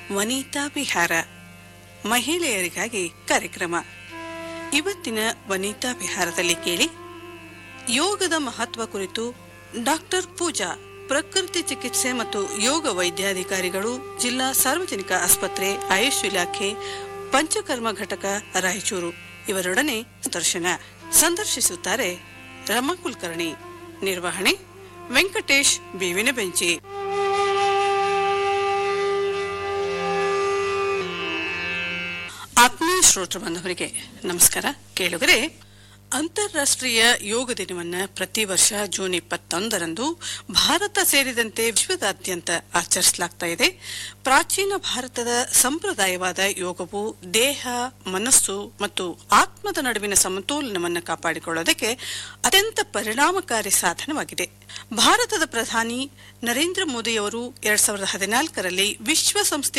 ವನಿತಾ ವಿಹಾರ ಮಹಿಳೆಯರಿಗಾಗಿ ಕಾರ್ಯಕ್ರಮ ಇವತ್ತಿನ ವನಿತಾ ವಿಹಾರದಲ್ಲಿ ಕೇಳಿ ಯೋಗದ ಮಹತ್ವ ಕುರಿತು ಡಾಕ್ಟರ್ ಪೂಜಾ ಪ್ರಕೃತಿ ಚಿಕಿತ್ಸೆ ಮತ್ತು ಯೋಗ ವೈದ್ಯಾಧಿಕಾರಿಗಳು ಜಿಲ್ಲಾ ಸಾರ್ವಜನಿಕ ಆಸ್ಪತ್ರೆ ಆಯುಷ್ ಇಲಾಖೆ ಪಂಚಕರ್ಮ ಘಟಕ ರಾಯಚೂರು ಇವರೊಡನೆ ದರ್ಶನ ಸಂದರ್ಶಿಸುತ್ತಾರೆ ರಮಾ ಕುಲಕರ್ಣಿ ನಿರ್ವಹಣೆ ವೆಂಕಟೇಶ್ ಬೇವಿನ ಬೆಂಚಿ ಆತ್ಮೀಯ ಶ್ರೋತೃ ಬಾಂಧವರಿಗೆ ನಮಸ್ಕಾರ ಕೇಳುಗರೆ ಅಂತಾರಾಷ್ಟ್ರೀಯ ಯೋಗ ದಿನವನ್ನ ಪ್ರತಿ ವರ್ಷ ಜೂನ್ ಇಪ್ಪತ್ತೊಂದರಂದು ಭಾರತ ಸೇರಿದಂತೆ ವಿಶ್ವದಾದ್ಯಂತ ಆಚರಿಸಲಾಗ್ತಾ ಇದೆ ಪ್ರಾಚೀನ ಭಾರತದ ಸಂಪ್ರದಾಯವಾದ ಯೋಗವು ದೇಹ ಮನಸ್ಸು ಮತ್ತು ಆತ್ಮದ ನಡುವಿನ ಸಮತೋಲನವನ್ನು ಕಾಪಾಡಿಕೊಳ್ಳೋದಕ್ಕೆ ಅತ್ಯಂತ ಪರಿಣಾಮಕಾರಿ ಸಾಧನವಾಗಿದೆ ಭಾರತದ ಪ್ರಧಾನಿ ನರೇಂದ್ರ ಮೋದಿಯವರು ಎರಡ್ ಸಾವಿರದ ಹದಿನಾಲ್ಕರಲ್ಲಿ ವಿಶ್ವಸಂಸ್ಥೆ